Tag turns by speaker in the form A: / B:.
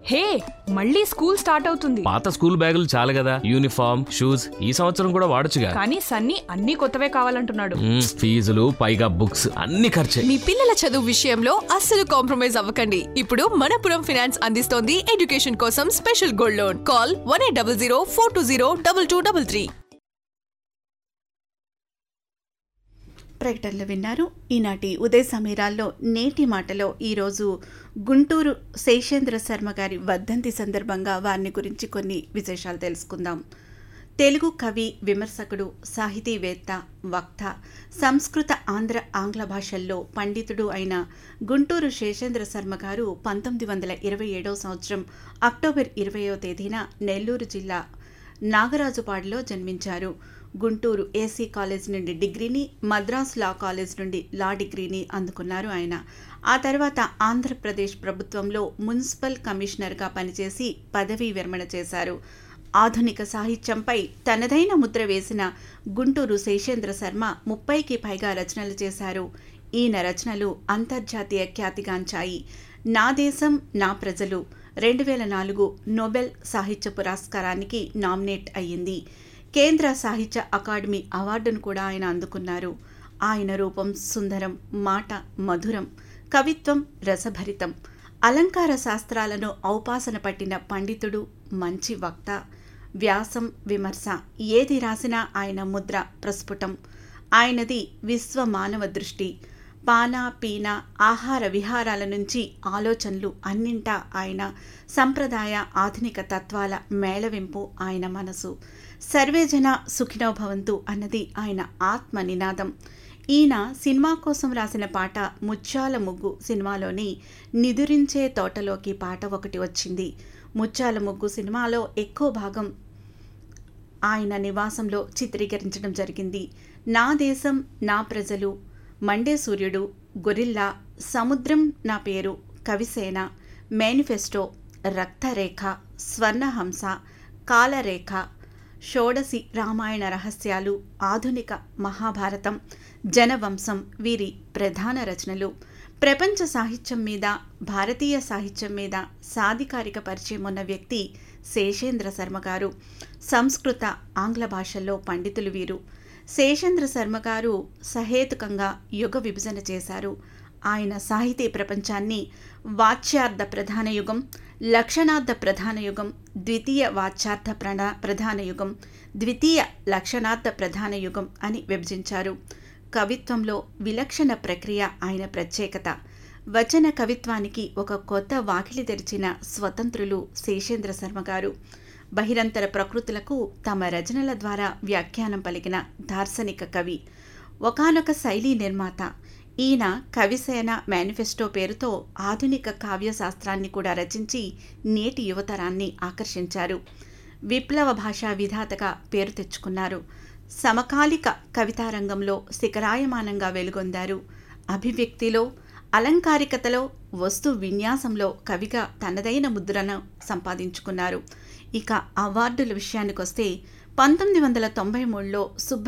A: హే మళ్ళీ school start అవుతుంది
B: పాత స్కూల్ బ్యాగులు చాలు కదా యూనిఫామ్ షూస్ ఈ సంవత్సరం కూడా వాడొచ్చుగా
A: కానీ సన్నీ అన్ని కొత్తవే కావాలంటున్నాడు
B: మ్మ్, ఫీజులు పైగా బుక్స్ అన్ని ఖర్చే
C: మీ పిల్లల చదువు విషయంలో అస్సలు కాంప్రమైజ్ అవ్వకండి ఇప్పుడు మనపురం ఫైనాన్స్ అందిస్తోంది ఎడ్యుకేషన్ కోసం special gold loan call one eight double zero four two zero double two double three
D: ప్రకటనలు విన్నారు ఈనాటి ఉదయ సమీరాల్లో నేటి మాటలో ఈరోజు గుంటూరు శేషేంద్ర శర్మ గారి వర్ధంతి సందర్భంగా వారిని గురించి కొన్ని విశేషాలు తెలుసుకుందాం తెలుగు కవి విమర్శకుడు సాహితీవేత్త వక్త సంస్కృత ఆంధ్ర ఆంగ్ల భాషల్లో పండితుడు అయిన గుంటూరు శేషేంద్ర శర్మ గారు పంతొమ్మిది వందల ఇరవై ఏడవ సంవత్సరం అక్టోబర్ ఇరవయో తేదీన నెల్లూరు జిల్లా నాగరాజుపాడులో జన్మించారు గుంటూరు ఏసీ కాలేజ్ నుండి డిగ్రీని మద్రాస్ లా కాలేజ్ నుండి లా డిగ్రీని అందుకున్నారు ఆయన ఆ తర్వాత ఆంధ్రప్రదేశ్ ప్రభుత్వంలో మున్సిపల్ కమిషనర్గా పనిచేసి పదవీ విరమణ చేశారు ఆధునిక సాహిత్యంపై తనదైన ముద్ర వేసిన గుంటూరు శేషేంద్ర శర్మ ముప్పైకి పైగా రచనలు చేశారు ఈయన రచనలు అంతర్జాతీయ ఖ్యాతిగాంచాయి నా దేశం నా ప్రజలు రెండు వేల నాలుగు నోబెల్ సాహిత్య పురస్కారానికి నామినేట్ అయ్యింది కేంద్ర సాహిత్య అకాడమీ అవార్డును కూడా ఆయన అందుకున్నారు ఆయన రూపం సుందరం మాట మధురం కవిత్వం రసభరితం అలంకార శాస్త్రాలను ఔపాసన పట్టిన పండితుడు మంచి వక్త వ్యాసం విమర్శ ఏది రాసినా ఆయన ముద్ర ప్రస్ఫుటం ఆయనది విశ్వ మానవ దృష్టి పాన పీన ఆహార విహారాల నుంచి ఆలోచనలు అన్నింటా ఆయన సంప్రదాయ ఆధునిక తత్వాల మేళవింపు ఆయన మనసు సర్వేజన సుఖినో భవంతు అన్నది ఆయన ఆత్మ నినాదం ఈయన సినిమా కోసం రాసిన పాట ముత్యాల ముగ్గు సినిమాలోని నిదురించే తోటలోకి పాట ఒకటి వచ్చింది ముత్యాల ముగ్గు సినిమాలో ఎక్కువ భాగం ఆయన నివాసంలో చిత్రీకరించడం జరిగింది నా దేశం నా ప్రజలు మండే సూర్యుడు గొరిల్లా సముద్రం నా పేరు కవిసేన మేనిఫెస్టో రక్తరేఖ స్వర్ణహంస కాలరేఖ షోడసి రామాయణ రహస్యాలు ఆధునిక మహాభారతం జనవంశం వీరి ప్రధాన రచనలు ప్రపంచ సాహిత్యం మీద భారతీయ సాహిత్యం మీద సాధికారిక పరిచయం ఉన్న వ్యక్తి శేషేంద్ర శర్మ గారు సంస్కృత ఆంగ్ల భాషల్లో పండితులు వీరు శేషేంద్ర శర్మ గారు సహేతుకంగా యుగ విభజన చేశారు ఆయన సాహితీ ప్రపంచాన్ని వాచ్యార్థ ప్రధాన యుగం లక్షణార్థ ప్రధాన యుగం ద్వితీయ వాచ్యార్థ ప్రణా ప్రధాన యుగం ద్వితీయ లక్షణార్థ ప్రధాన యుగం అని విభజించారు కవిత్వంలో విలక్షణ ప్రక్రియ ఆయన ప్రత్యేకత వచన కవిత్వానికి ఒక కొత్త వాకిలి తెరిచిన స్వతంత్రులు శేషేంద్ర శర్మ గారు బహిరంతర ప్రకృతులకు తమ రచనల ద్వారా వ్యాఖ్యానం పలికిన దార్శనిక కవి ఒకానొక శైలీ నిర్మాత ఈయన కవిసేన మేనిఫెస్టో పేరుతో ఆధునిక కావ్య శాస్త్రాన్ని కూడా రచించి నేటి యువతరాన్ని ఆకర్షించారు విప్లవ భాషా విధాతగా పేరు తెచ్చుకున్నారు సమకాలిక కవితారంగంలో శిఖరాయమానంగా వెలుగొందారు అభివ్యక్తిలో అలంకారికతలో వస్తు విన్యాసంలో కవిగా తనదైన ముద్రను సంపాదించుకున్నారు ఇక అవార్డుల విషయానికొస్తే పంతొమ్మిది వందల తొంభై మూడులో సుబ్ర